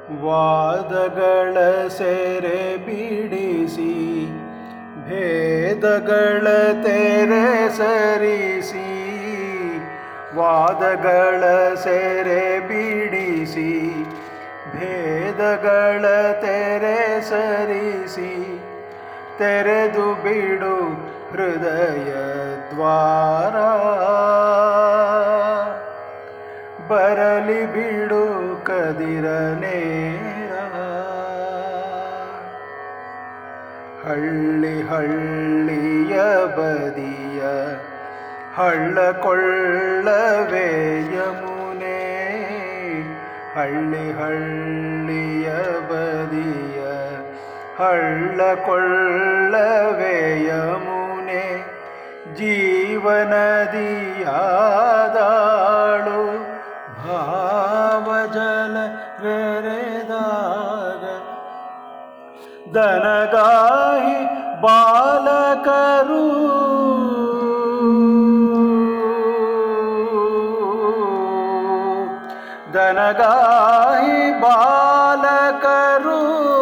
ವಾದಗಳ ಸೆರೆ ಬಿಡಿಸಿ ಭೇದಗಳ ತೆರೆ ಸರಿಸಿ ವಾದಗಳ ಸೆರೆ ಬಿಡಿಸಿ ಭೇದಗಳ ತೆರೆ ಸರಿಸಿ ತೆರೆದು ಬಿಡು ಹೃದಯ ದ್ವಾರ ಬರಲಿ ಬಿಡು ಕದಿರ ನೇರ ಹಳ್ಳಿ ಹಳ್ಳಿಯ ಬದಿಯ ಹಳ್ಳ ಕೊಳ್ಳವೇ ಯಮುನೆ ಹಳ್ಳಿ ಹಳ್ಳಿಯ ಬದಿಯ ಹಳ್ಳ ಕೊಳ್ಳವೇ ಯಮುನೆ ಜೀವನದಿಯಾದಾಳು ಭಾವಜಲ ಬೆರೆದಾಗ ದನಗಾಯಿ ಬಾಲಕರು ದನಗಾಯಿ ಬಾಲಕರು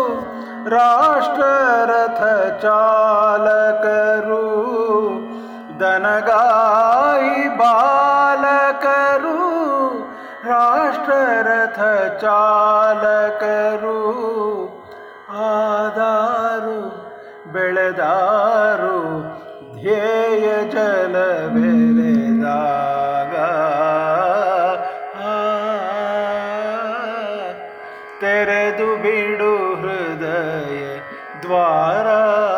ರಾಷ್ಟ್ರರಥ ಚಾಲಕರು ದನಗಾಯಿ ಬಾಲಕರು ರಾಷ್ಟ್ರರಥ ಚಾಲಕರು ಆದಾರು ಬೆಳೆದಾರು ಧ್ಯೇಯ ಜಲ ಬೆರೆದಾಗ ಆ, ತೆರೆದು ಬಿಡು ಹೃದಯ ದ್ವಾರ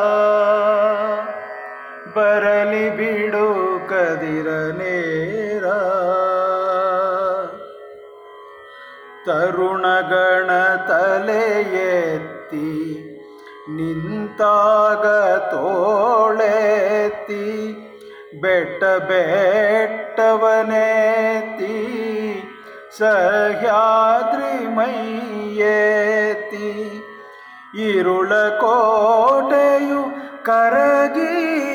ಬರಲಿ ಬಿಡು ಕದಿರ ನೇರ ತರುಣಗಣ ತಲೆ ಎತ್ತಿ ನಿಂತಾಗ ತೋಳೆತ್ತಿ ಬೆಟ್ಟ ಬೆಟ್ಟವನೆತ್ತಿ ಸಹ್ಯಾದ್ರಿ ಮೈಯೇತಿ ಇರುಳ ಕೋಟೆಯು ಕರಗಿ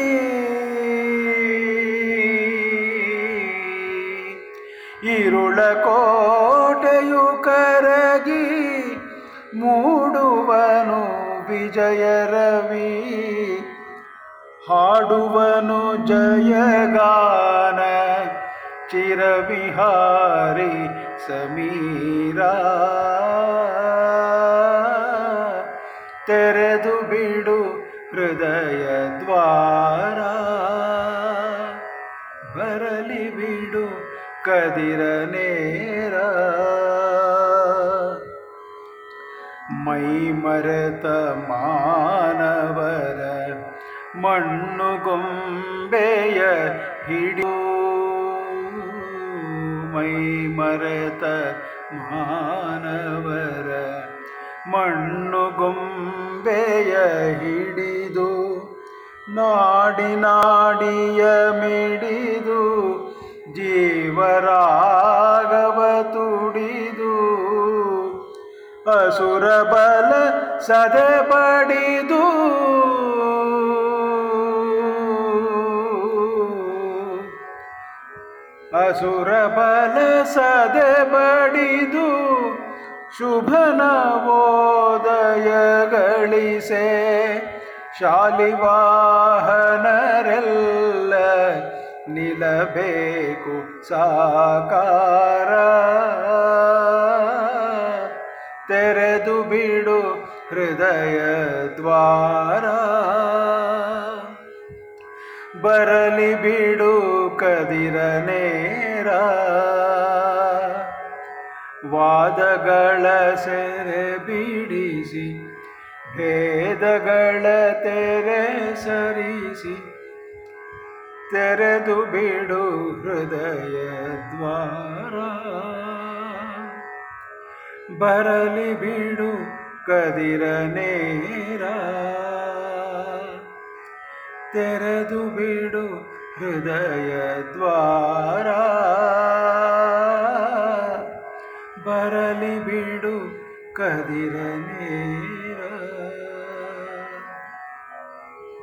ಇರುಳ ಕೋಟೆಯು ಕರಗಿ ಮೂಡುವನು ವಿಜಯ ರವಿ ಹಾಡುವನು ಜಯಗಾನ ಚಿರವಿಹಾರಿ ಸಮೀರ ತೆರೆದು ಬಿಡು ಹೃದಯ ದ್ವಾರ ಬರಲಿ ಬಿಡು ಕದಿರ ನೇರ ಮೈ ಮರೆತ ಮಾನವರ ಮಣ್ಣು ಗೊಂಬೆಯ ಹಿಡಿಯು ಮೈ ಮರೆತ ಮಾನವರ ಮಣ್ಣು ಗೊಂಬೆಯ ಹಿಡಿದು ನಾಡಿ ನಾಡಿಯ ಮಿಡಿದು ಜೀವರಾಗವ ತುಡಿದು ಅಸುರ ಬಲ ಸದೆ ಬಡಿದು ಅಸುರ ಬಲ ಸದೆ ಬಡಿದು ಶುಭ ನವೋದಯ ಗಳಿಸೆ ಶಾಲಿವಾಹನರೆಲ್ಲ ನಿಲಬೇಕು ಸಾಕಾರ ತೆರೆದು ಬಿಡು ಹೃದಯ ದ್ವಾರ ಬರಲಿ ಬಿಡು ಕದಿರ ನೇರ ವಾದಗಳ ಸೆರೆ ಬಿಡಿಸಿ ಭೇದಗಳ ತೆರೆ ಸರಿಸಿ ತೆರೆದು ಬಿಡು ಹೃದಯ ದ್ವಾರ ಬರಲಿ ಬಿಡು ಕದಿರ ನೇರ ತೆರೆದು ಬಿಡು ಹೃದಯ ದ್ವಾರ ಬರಲಿ ಬಿಡು ಕದಿರ ನೇರ